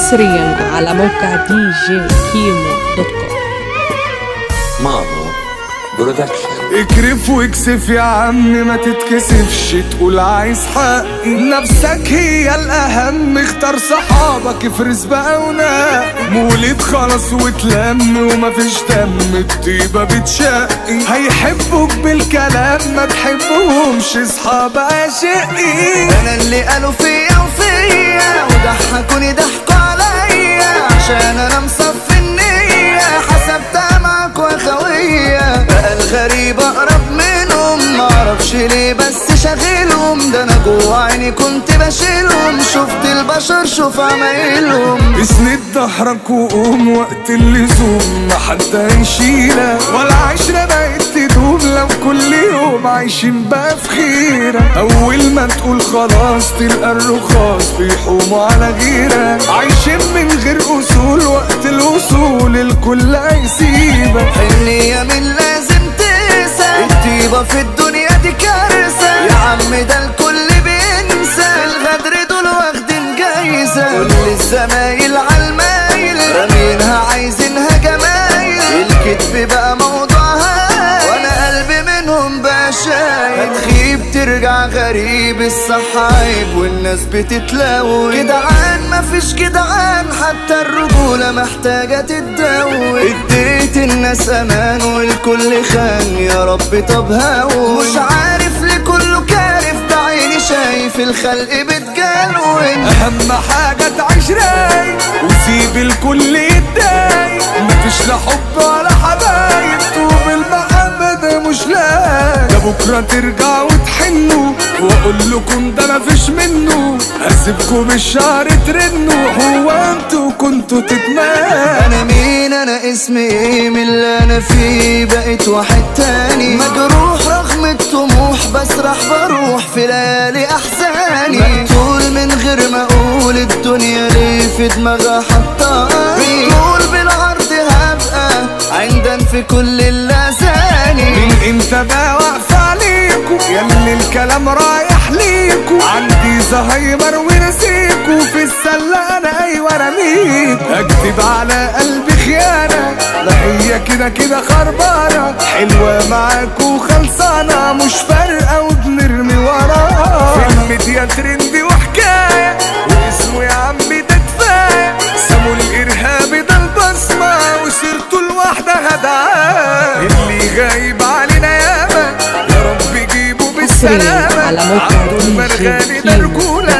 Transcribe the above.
حصريا على موقع دي جي كيمو دوت كوم مامو برودكشن اكرف واكسف يا عم ما تتكسفش تقول عايز حقي نفسك هي الاهم اختار صحابك افرز بقى ونقي مولد خلاص واتلم ومفيش دم الطيبة بتشقي هيحبوك بالكلام ما تحبهمش اصحاب عاشقي انا اللي قالوا فيا وفيا وضحكوني ضحكوا عليا عشان انا مصفي النية حسبتها معاك واخوية بقى الغريب اقرب منهم معرفش ليه بس شاغلهم ده انا جوا عيني كنت بشيلهم شفت البشر شوف عمايلهم اسند ظهرك وقوم وقت اللزوم ما حد هيشيلك ولا عشرة بقت تدوم لو كل يوم عايشين بقى في خيرك أول ما تقول خلاص تلقى الرخاص بيحوموا على غيرك عايشين من غير أصول وقت الوصول الكل هيسيبك حنية من لازم تنسى الطيبة في الدنيا دي كارثة يا عم ده الكل بينسى الغدر دول واخدين جايزة كل الزمايل عالمايل رامينها عايزينها جمايل الكذب بقى موضوعها وانا قلبي منهم بقى شايل هتخيب ترجع غريب الصح عيب والناس بتتلون جدعان مفيش جدعان حتى الرجولة محتاجة تتداول اديت الناس امان والكل خان يا رب طب هون مش عارف ليه كله كارف ده عيني شايف الخلق بتجنون أهم حاجة تعيش رايق وسيب الكل يتضايق مفيش لا حب ولا حبايب طوب المحبة ده مش لاقي ده بكرة ترجع وتحنوا وأقول لكم ده مفيش منه هسيبكوا بالشهر ترنوا هو انتوا كنتوا تتمنوا انا مين انا اسمي ايه من اللي انا فيه بقيت واحد تاني مجروح رغم الطموح بسرح بروح في ليالي احزاني مقتول من غير ما اقول الدنيا ليه في دماغها حطاني بتقول بالعرض هبقى عندن في كل اللازاني من امتى بقى واقف عليكوا ياللي الكلام رايح ليكوا عندي زهايمر ونسيكوا في السلة انا ايوه رميكوا اكتب على قلبي خيانة لا هي كده كده خربانة حلوة معاكوا خلصانة مش فارقة وبنرمي وراها فيلم يا ترندي وحكاية واسمه يا عمي ده كفاية سموا الارهابي ده البصمة وسيرته لوحدها دعاية اللي غايب علينا ياما يا رب يجيبه بالسلامة على موقع عبده دي جي المرغني ده كيمو. رجولة